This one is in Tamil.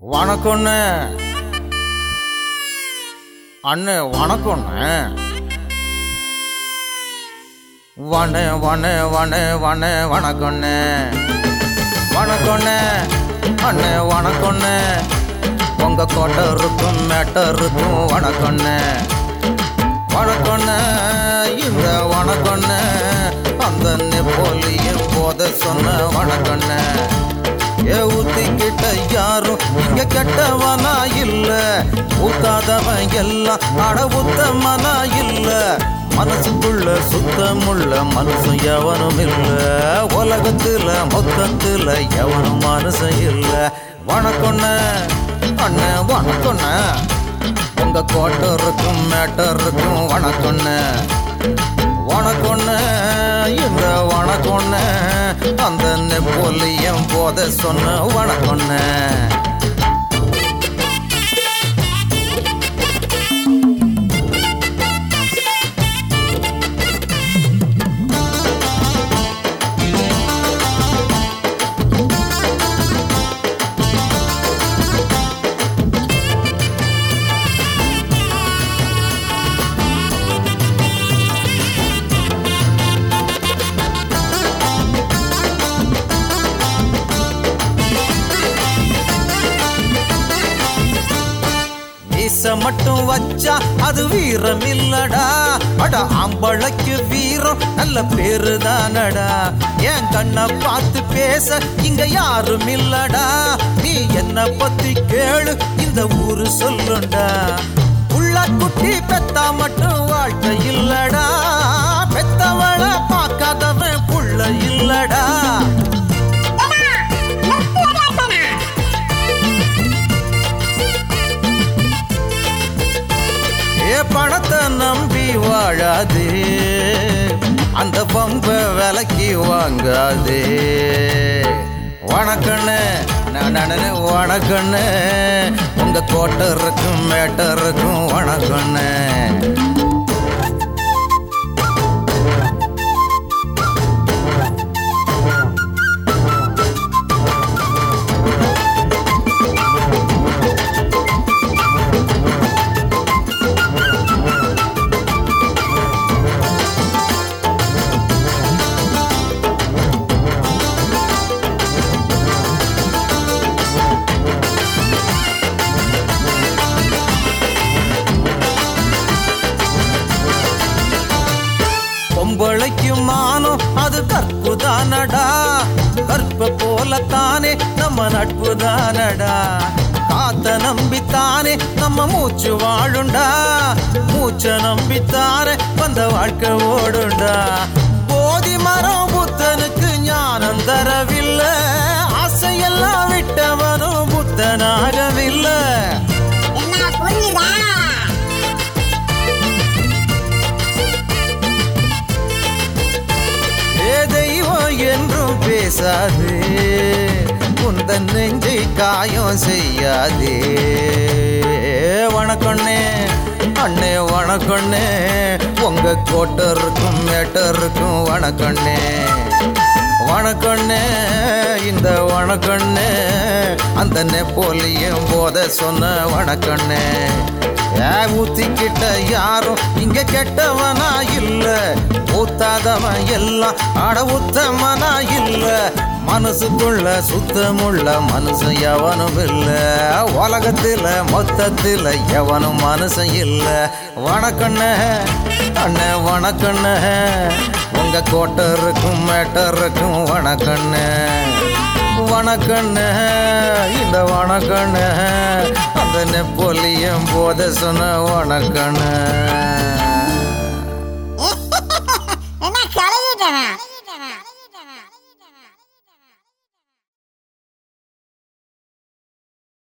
வணக்கம்ண்ணே அண்ணே வணக்கம்ண்ணே வணே வணே வணே வணே வணக்கம்ண்ணே வணக்கம்ண்ணே அண்ணே வணக்கம்ண்ணே உங்க கோட்டை இருக்கும் மேட்டை இருக்கும் வணக்கம்ண்ணே வணக்கம்ண்ணே இந்த வணக்கம்ண்ணே அந்த நெப்போலியன் போத சொன்ன வணக்கம்ண்ணே ஏ ஊத்திக்கிட்ட யாரும் இங்க கெட்டவனா இல்ல ஊத்தாதவன் எல்லாம் அட உத்தமனா இல்ல மனசுக்குள்ள சுத்தமுள்ள மனுஷன் எவனும் இல்ல உலகத்துல மொத்தத்துல எவனும் மனுஷன் இல்ல வணக்கம்ண்ணே அண்ணே வணக்கம்ண்ணே உங்க கோட்டை இருக்கும் மேட்டை இருக்கும் வணக்கம்ண்ணே வணக்கம்ண்ணே இந்த வணக்கம்ண்ணே அந்த நெப்போலியன் போத சொன்ன வணக்கம்ண்ணே மீச மட்டும் வச்சா அது வீரம் இல்லடா அட ஆம்பளைக்கு வீரம் நல்ல பேரு தானடா என் கண்ணை பார்த்து பேச இங்க யாரும் இல்லடா நீ என்ன பத்தி கேளு இந்த ஊரு சொல்லுண்டா உள்ள குட்டி பெத்தா மட்டும் வாழ்க்கை இல்லடா பெத்தவள பார்க்காதவன் புள்ள இல்லடா ஏ பணத்தை நம்பி வாழாதே அந்த பம்ப விலைக்கு வாங்காதே வணக்கண்ணு நான் வணக்கண்ணு உங்க கோட்டை இருக்கும் மேட்டை இருக்கும் வணக்கண்ணு பொம்பளைக்கு மானம் அது கற்பு தானடா கற்ப போலத்தானே நம்ம நட்பு தானடா காத்த நம்பித்தானே நம்ம மூச்சு வாழுண்டா மூச்ச நம்பித்தானே வந்த வாழ்க்கை ஓடுண்டா போதி மரம் புத்தனுக்கு ஞானம் தரவில்லை ஆசையெல்லாம் விட்டவனும் புத்தனாகவில்லை என்ன புரியுதா ஏ தெய்வம் என்றும் பேசாதே உந்தன் நெஞ்சை காயம் செய்யாதே வணக்கண்ணே அண்ணே வணக்கண்ணே உங்க கோட்டை இருக்கும் மேட்டை இருக்கும் வணக்கண்ணே வணக்கண்ணே இந்த வணக்கண்ணே அந்த நெப்போலியன் போத சொன்ன வணக்கண்ணே ஏ ஊத்திக்கிட்ட யாரும் இங்க கெட்டவனா இல்ல ஊத்தாதவன் எல்லாம் அட உத்தமனா இல்ல மனசுக்குள்ள சுத்தமுள்ள மனுஷன் எவனும் இல்ல உலகத்துல மொத்தத்துல எவனும் மனுஷன் இல்ல வணக்கண்ணே அண்ணே வணக்கண்ணே உங்க கோட்டை இருக்கும் மேட்டை இருக்கும் வணக்கண்ணே வணக்கண்ணே இந்த வணக்கண்ணே அந்த நெப்போலியன் போத சொன்ன வணக்கண்ணே என்ன கலகிட்டேன்